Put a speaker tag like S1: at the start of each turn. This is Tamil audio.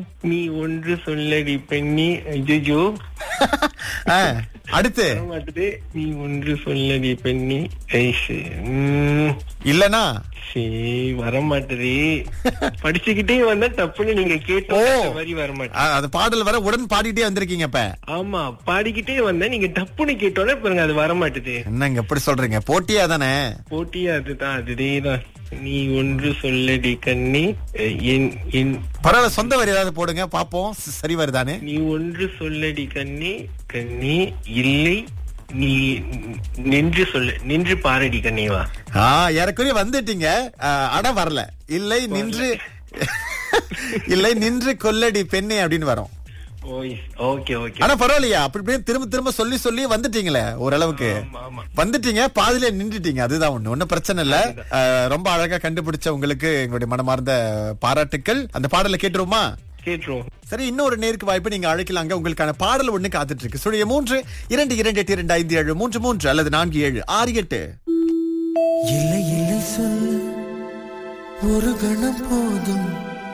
S1: நீ ஒன்று சொல்லடி பெண்ணி ஐயோ
S2: ஆ, அடுத்து
S1: மாட்டுது நீ ஒன்று சொல்லடி பெண்ணி ஐசு உம்,
S2: இல்லனா
S1: சரி வர மாட்டுது படிச்சுக்கிட்டே வந்தா டப்புன்னு நீங்க கேட்டோ
S2: ஓ.
S1: அந்த மாதிரி வர மாட்டேன்
S2: ஆ, அது பாடல் வர உடன் பாடிட்டே வந்திருக்கீங்க இப்ப
S1: ஆமா பாடிக்கிட்டே வந்தேன் நீங்க டப்புன்னு கேட்டோன்னே பாருங்க அது வர மாட்டுது
S2: என்னங்க எப்படி சொல்றீங்க போட்டியா தானே
S1: போட்டியா அதுதான் அதுதேதான் நீ ஒன்று சொல்லடி கண்ணி அஹ், என் என்
S2: பரவாயில்ல சொந்த வரி ஏதாவது போடுங்க பாப்போம் ச- சரி வருதானே
S1: நீ ஒன்று சொல்லடி கண்ணி கண்ணி இல்லை நீ நின்று சொல்லு நின்று பாரடி கண்ணிவா
S2: ஆ ஏறக்குறைய வந்துட்டீங்க ஆ, ஆனா வரல இல்லை நின்று இல்லை நின்று கொல்லடி பெண்ணே அப்படின்னு வரும்
S1: ஓய் ஓகே ஓகே
S2: ஆனா பரவாயில்லையா அப்படி இப்படியே திரும்ப திரும்ப சொல்லி சொல்லி வந்துட்டீங்களே ஓரளவுக்கு
S1: ஆமா ஆமா
S2: வந்துட்டீங்க பாதியில நின்றுட்டீங்க அதுதான் ஒண்ணு ஒண்ணும் பிரச்சனை இல்ல அஹ், ரொம்ப அழகா கண்டுபிடிச்ச உங்களுக்கு எங்களுடைய மனமார்ந்த பாராட்டுக்கள் அந்த பாடலை கேட்டுருமா
S1: கேட்டுருவோம்
S2: சரி இன்னொரு நேருக்கு வாய்ப்பு நீங்க அழைக்கலாங்க உங்களுக்கான பாடல் ஒண்ணு காத்துட்டு இருக்கு சுழிய மூன்று இரண்டு இரண்டு எட்டு இரண்டு ஐந்து ஏழு மூன்று மூன்று அல்லது நான்கு ஏழு ஆறு எட்டு
S3: இல்லை இல்லை சொல்ல ஒரு கணம் போதும்